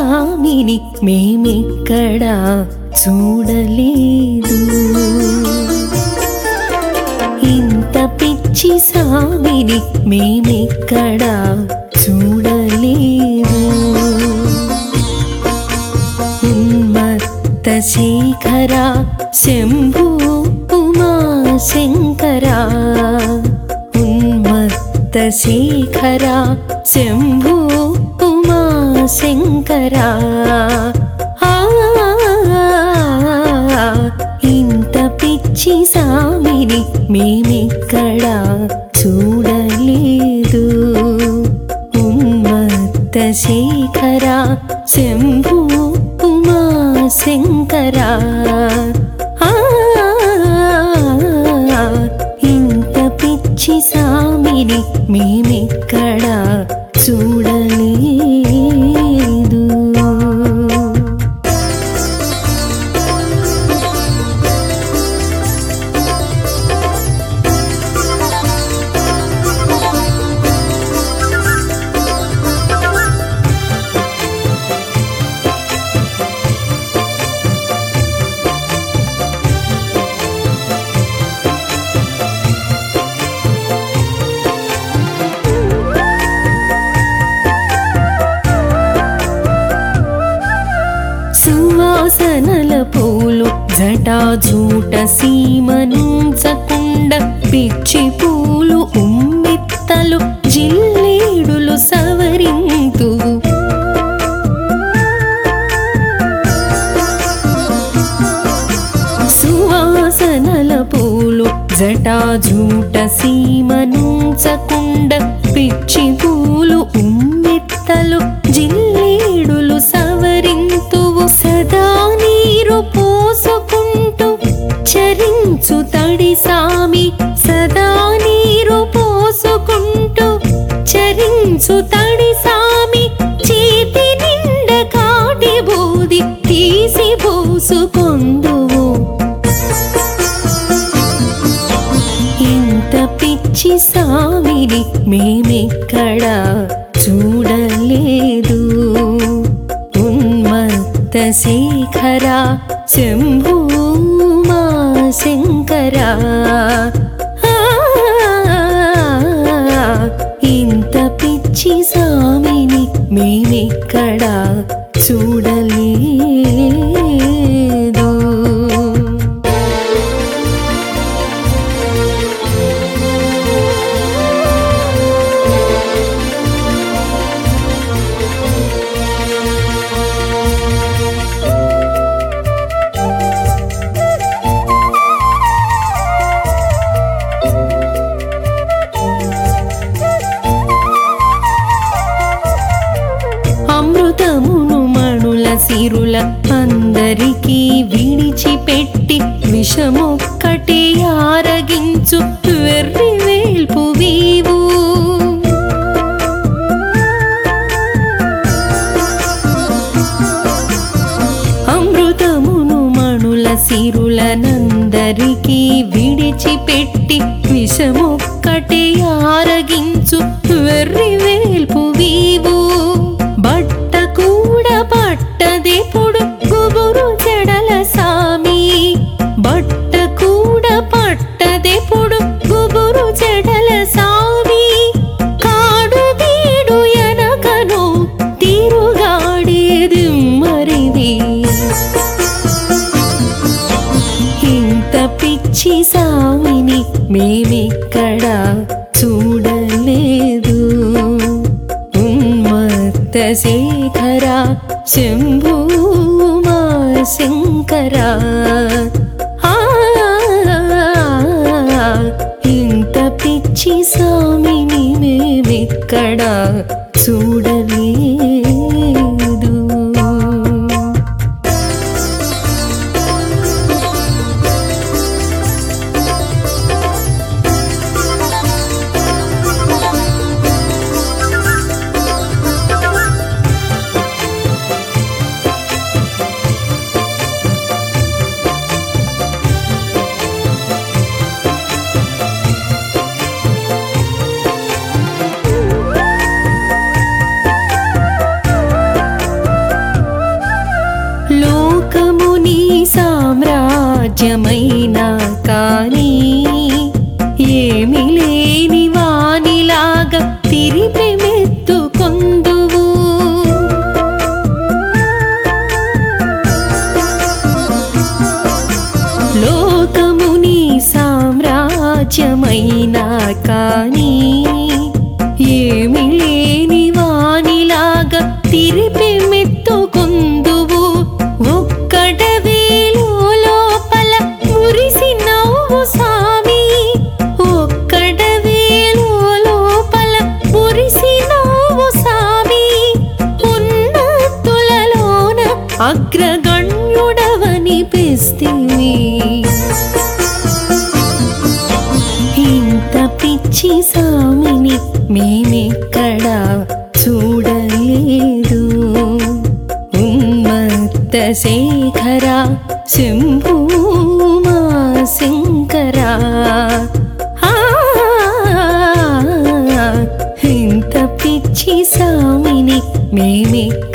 సామిని మేమెక్కడా చూడలేదు ఇంత పిచ్చి సామిని మేమెక్కడా చూడలేదు ఉన్మత్త శేఖర శంభూ ఉమా శంకర ఉన్మత్త శేఖర శంభూ ఉమా శంకర ఆ, ఇంత పిచ్చి సామిని మేమెక్కడా చూడలేదు ఉన్మత్త శేఖర శంభూ ఉమా శంకర ఆ, ఇంత పిచ్చి సామిని మేమెక్కడా చూడలేదు సువాసనల పూలు జటాజూట సీమనుంచకుండ పిచ్చి పూలు ఉమ్మిత్తలు జిల్లేడులు సవరింతు సువాసనల పూలు జటాజూట సీమనుంచకుండ పిచ్చి పూలు ఉమ్మెత్తలు జిల్లేడులు సవరింతువు సదా నీరు పోసుకుంటూ చరించు తడి సామి సదా నీరు పోసుకుంటూ చరించు తడి సామి చేతి నిండ కాటి బూది తీసి పోసుకొందువు ఇంత పిచ్చి సామిని మేమెక్కడా చూడలేదు ఉన్మత్త శేఖర శంభూమా శంకర ఆ, ఇంత పిచ్చి సామిని మేమెక్కడా చూడలేదు అమృతమును మణుల సిరుల అందరికీ విడిచిపెట్టి విషమొక్కటి ఆరగించు వెర్రి వేల్పు వీవు అమృతమును మణుల సిరులనందరికీ విడిచిపెట్టి విషమొక్కటి ఆరగించు వెర్రి వేల్పు వీవు బట్ట కూడా పట్టదెప్పుడు గుబురు జడల సామి బట్ట కూడా పట్టదెప్పుడు గుబురు జడల సామి కాడు బీడు ఎనకను తిరుగాడేది మరిది ఇంత పిచ్చి సామిని మేమిక్కడా చూడలేదు ఉన్మత్త శేఖర శంభూమా శంకర ఆ, ఇంత పిచ్చి సామిని మేమిక్కడా చూడలేదు సామ్రాజ్యమైనా కానీ ఏమి లేని వానిలాగా తిరిపెమెత్తుకొందువు లోకముని సామ్రాజ్యమైనా కానీ ఏమి లేని వానిలాగా తిరిపెమెత్తుకొందువు ఒక్కడవేలో లోపల మురిసి నవ్వు సామి ఒక్కడవేలో లోపల మురిసి నవ్వు సామి ఉన్నతులలోన అగ్రగణ్యుడవనిపిస్తివి ఇంత పిచ్చి సామిని మేమెక్కడ చూడలేదు ఉన్మత్త శేఖర శంభూమా శంకరా ఆ, ఇంత పిచ్చి సామిని మేమెక్కడ